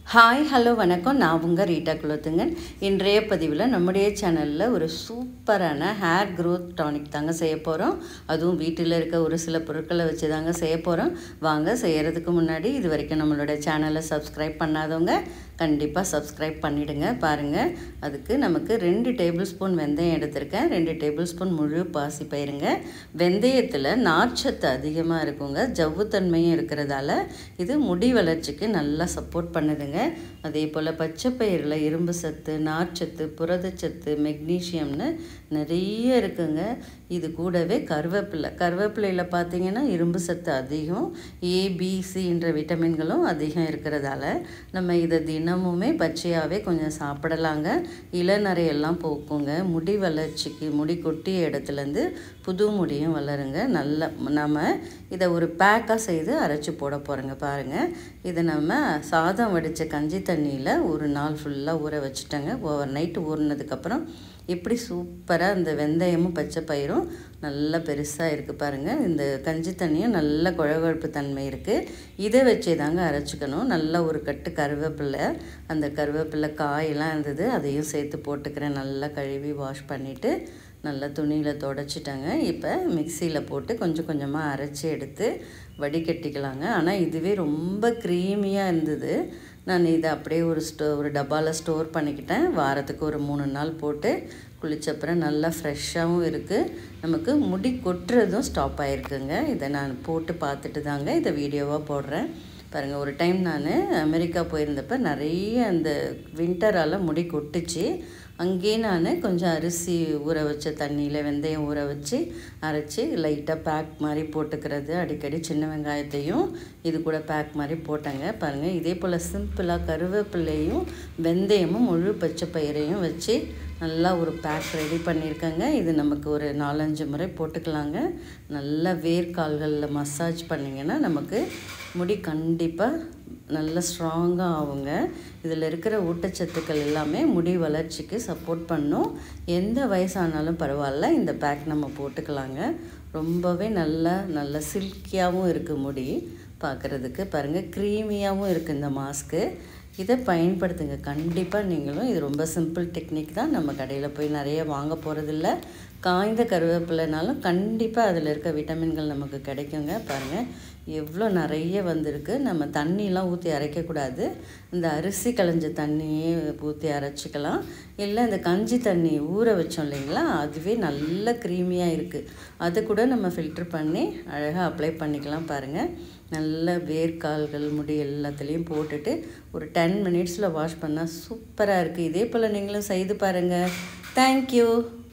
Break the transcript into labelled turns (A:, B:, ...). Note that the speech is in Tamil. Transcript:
A: ஹாய் ஹலோ வணக்கம் நான் உங்கள் ரீட்டா குலத்துங்கன் இன்றைய பதிவில் நம்முடைய சேனலில் ஒரு சூப்பரான ஹேர் க்ரோத் டானிக் தாங்க செய்ய போகிறோம் அதுவும் வீட்டில் இருக்க ஒரு சில பொருட்களை வச்சு தாங்க செய்ய போகிறோம் வாங்க செய்கிறதுக்கு முன்னாடி இது வரைக்கும் நம்மளோட சேனலை சப்ஸ்கிரைப் பண்ணாதவங்க கண்டிப்பாக சப்ஸ்கிரைப் பண்ணிவிடுங்க பாருங்கள் அதுக்கு நமக்கு ரெண்டு டேபிள் ஸ்பூன் வெந்தயம் எடுத்திருக்கேன் ரெண்டு டேபிள் ஸ்பூன் முழு பாசி பயிருங்க வெந்தயத்தில் நார்ச்சத்து அதிகமாக இருக்குங்க ஜவ்வுத்தன்மையும் இருக்கிறதால இது முடி வளர்ச்சிக்கு நல்லா சப்போர்ட் பண்ணுதுங்க அதே போல் பச்சை பயிரில் இரும்பு சத்து நார்ச்சத்து புரதச்சத்து மெக்னீஷியம்னு நிறைய இருக்குங்க இது கூடவே கருவேப்பிலை கருவேப்பிலையில் பார்த்தீங்கன்னா இரும்பு சத்து அதிகம் ஏபிசின்ற விட்டமின்களும் அதிகம் இருக்கிறதால நம்ம இதை தினமுமே பச்சையாகவே கொஞ்சம் சாப்பிடலாங்க இளநரையெல்லாம் போக்குங்க முடி வளர்ச்சிக்கு முடி கொட்டிய இடத்துலேருந்து புது முடியும் வளருங்க நல்ல நம்ம இதை ஒரு பேக்காக செய்து அரைச்சி போட போகிறோங்க பாருங்கள் இதை நம்ம சாதம் வடித்த கஞ்சி தண்ணியில் ஒரு நாள் ஃபுல்லாக ஊற வச்சுட்டேங்க ஓவர் நைட்டு ஊறினதுக்கப்புறம் எப்படி சூப்பராக இந்த வெந்தயமும் பச்சை பயிரும் நல்லா பெருசாக இருக்குது பாருங்கள் இந்த கஞ்சி தண்ணியும் நல்ல குழகுழப்பு தன்மை இருக்குது இதை வச்சே தாங்க அரைச்சிக்கணும் நல்லா ஒரு கட்டு கருவேப்பிலை அந்த கருவேப்பிலை காயெல்லாம் இருந்தது அதையும் சேர்த்து போட்டுக்கிறேன் நல்லா கழுவி வாஷ் பண்ணிவிட்டு நல்லா துணியில் தொடச்சிட்டாங்க இப்போ மிக்சியில் போட்டு கொஞ்சம் கொஞ்சமாக அரைச்சி எடுத்து வடிகட்டிக்கலாங்க ஆனால் இதுவே ரொம்ப க்ரீமியாக இருந்தது நான் இதை அப்படியே ஒரு ஸ்டோ ஒரு டப்பாவில் ஸ்டோர் பண்ணிக்கிட்டேன் வாரத்துக்கு ஒரு மூணு நாள் போட்டு குளிச்சப்புறம் நல்லா ஃப்ரெஷ்ஷாகவும் இருக்குது நமக்கு முடி கொட்டுறதும் ஸ்டாப் ஆகிருக்குங்க இதை நான் போட்டு பார்த்துட்டு தாங்க இதை வீடியோவாக போடுறேன் பாருங்கள் ஒரு டைம் நான் அமெரிக்கா போயிருந்தப்போ நிறைய அந்த வின்டரால் முடி கொட்டுச்சு அங்கேயே நான் கொஞ்சம் அரிசி ஊற வச்ச தண்ணியில் வெந்தயம் ஊற வச்சு அரைச்சி லைட்டாக பேக் மாதிரி போட்டுக்கிறது அடிக்கடி சின்ன வெங்காயத்தையும் இது கூட பேக் மாதிரி போட்டேங்க பாருங்கள் இதே போல் சிம்பிளாக கருவேப்பிலையும் வெந்தயமும் முழு பச்சை பயிரையும் வச்சு நல்லா ஒரு பேக் ரெடி பண்ணியிருக்கேங்க இது நமக்கு ஒரு நாலஞ்சு முறை போட்டுக்கலாங்க நல்லா வேர்க்கால்களில் மசாஜ் பண்ணிங்கன்னா நமக்கு முடி கண்டிப்பாக நல்ல ஸ்ட்ராங்காக ஆகுங்க இதில் இருக்கிற ஊட்டச்சத்துக்கள் எல்லாமே முடி வளர்ச்சிக்கு சப்போர்ட் பண்ணும் எந்த வயசானாலும் பரவாயில்ல இந்த பேக் நம்ம போட்டுக்கலாங்க ரொம்பவே நல்லா நல்ல சில்கியாகவும் இருக்குது முடி பார்க்குறதுக்கு பாருங்கள் க்ரீமியாகவும் இருக்குது இந்த மாஸ்க்கு இதை பயன்படுத்துங்க கண்டிப்பாக நீங்களும் இது ரொம்ப சிம்பிள் டெக்னிக் தான் நம்ம கடையில் போய் நிறைய வாங்க போகிறதில்ல காய்ந்த கருவேப்பிலைனாலும் கண்டிப்பாக அதில் இருக்க விட்டமின்கள் நமக்கு கிடைக்குங்க பாருங்கள் எவ்வளோ நிறைய வந்திருக்கு நம்ம தண்ணிலாம் ஊற்றி அரைக்கக்கூடாது இந்த அரிசி களைஞ்ச தண்ணியே ஊற்றி அரைச்சிக்கலாம் இல்லை இந்த கஞ்சி தண்ணி ஊற வச்சோம் இல்லைங்களா அதுவே நல்ல க்ரீமியாக இருக்குது அதை கூட நம்ம ஃபில்ட்ரு பண்ணி அழகாக அப்ளை பண்ணிக்கலாம் பாருங்கள் நல்ல வேர்க்கால்கள் முடி எல்லாத்துலேயும் போட்டுட்டு ஒரு டென் மினிட்ஸில் வாஷ் பண்ணால் சூப்பராக இருக்குது இதே போல் நீங்களும் செய்து பாருங்கள் தேங்க்யூ